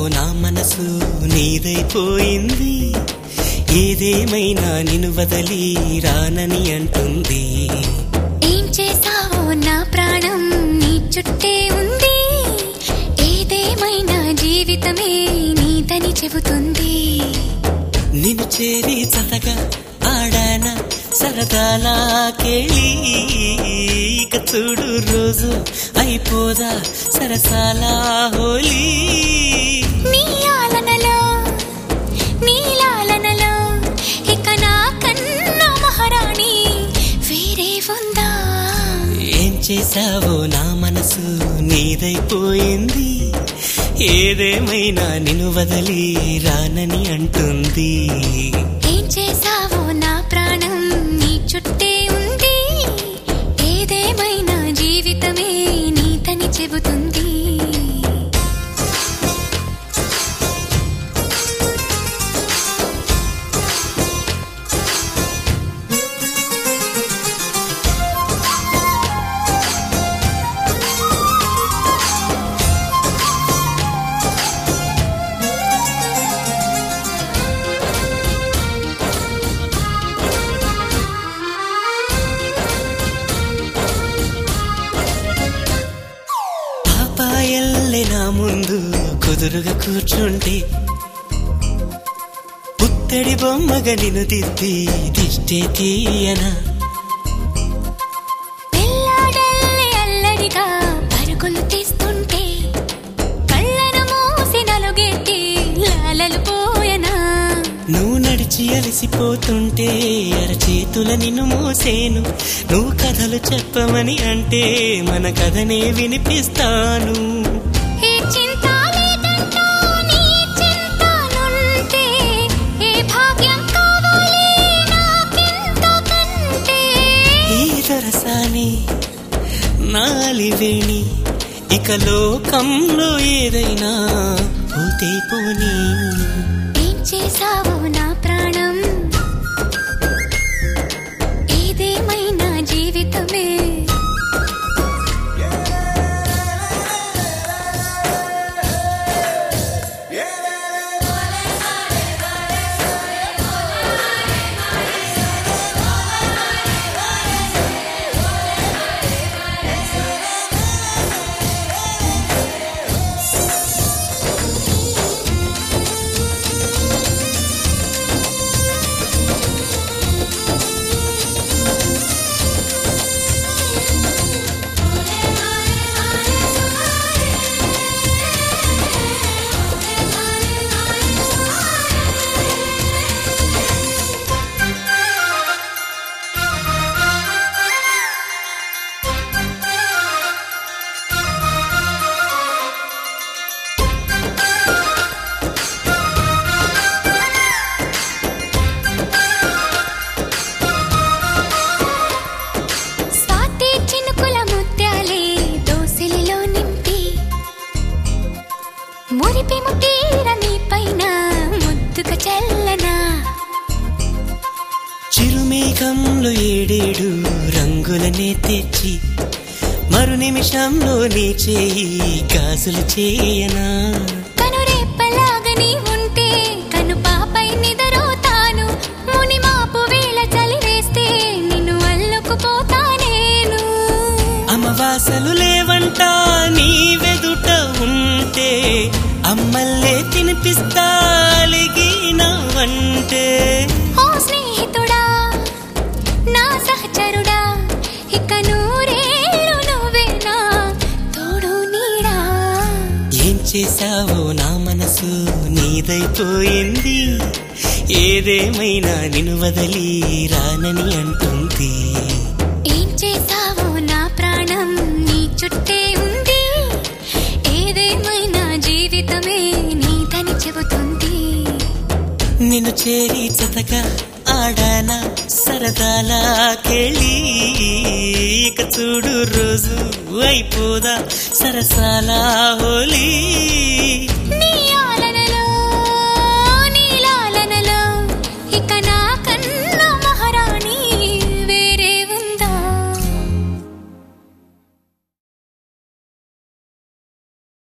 నా మనసు నీదైపోయింది ఏదేమైనా నిన్ను వదలి రానని అంటుంది ఏం చేసావో నా ప్రాణం నీ చుట్టే ఉంది ఏదేమైనా జీవితమే నీదని చెబుతుంది నిన్ను చేరి చతగా ఆడాన సరదాలా కేళి ఇక చూడు రోజు అయిపోదా సరసాలా హోలీ నీ ఆలనలో నీ లాలనలో ఇక నా కన్న మహారాణి వేరే ఉందా ఏం చేసావో నా మనసు నీదైపోయింది ఏదేమైనా నిన్ను వదలి రానని అంటుంది ఏం చేసావో నా ప్రాణం నీ చుట్టే ఉంది ఏదేమైనా జీవితమే నీతని చెబుతుంది పాపాయల్లే నా ముందు కుదురుగా కూర్చుంటే పుత్తడి బొమ్మగా నిన్ను దిద్ది దిష్టే తీయనా పిల్లాడల్లే అల్లరిగా పరుగులు తీస్తుంటే కళ్ళను మూసి నలుగెట్టి లాలలు పోయనా నువ్వు నడిచి అలసిపోతుంటే అరచేతుల నిన్ను మోసేను నువ్వు కథలు చెప్పమని అంటే మన కథనే వినిపిస్తాను ఏ చింత లేదంటూ నీ చింతనుంటే ఏ భాగ్యం కావాలి నాకెంతకంటే ఈ దొరసాని నాలివేణి ఇక లోకంలో ఏదైనా పోతే పోనీ ఏం చేసావు నా ప్రాణం ఏదేమైనా జీవితమే స్వాతి చినుకుల ముత్యాలే దోసిలిలో నింపి మురిపి ముటీర నీ పైన ముద్దుక చల్లనా చిరుమేఘంలో ఏడేడు రంగులనే తెచ్చి మరు నిమిషంలో నీ చేయి గాజులు చేయనా కనురెప్పలాగని ఉంటే కను పాపై నిదరోతాను ముని మాపు వేళ చలి వేస్తే నిన్ను అల్లుకుపోతా నేను అమవాసలు లేవంట నీ వెదుట ఉంటే అమ్మల్లే తినిపిస్తాలిగినవంటే ఓ స్నేహితుడా నా సహచరుడా ఇక నూరేళ్ళు నువ్వేనా తోడు నీడా ఏం చేసావో నా మనసు నీదైపోయింది ఏదేమైనా నిన్ను వదలి రానని అంటుంది ఏం చేసావో నా ప్రాణం నీ చుట్టే ఉంది ఏదేమైనా జీవితమే నీదని చెబుతుంది నిన్ను చేరి చతగా ఆడాన సరదాలా కేళి ఇక చూడు రోజు అయిపోదా సరసాలా హోలీ నీ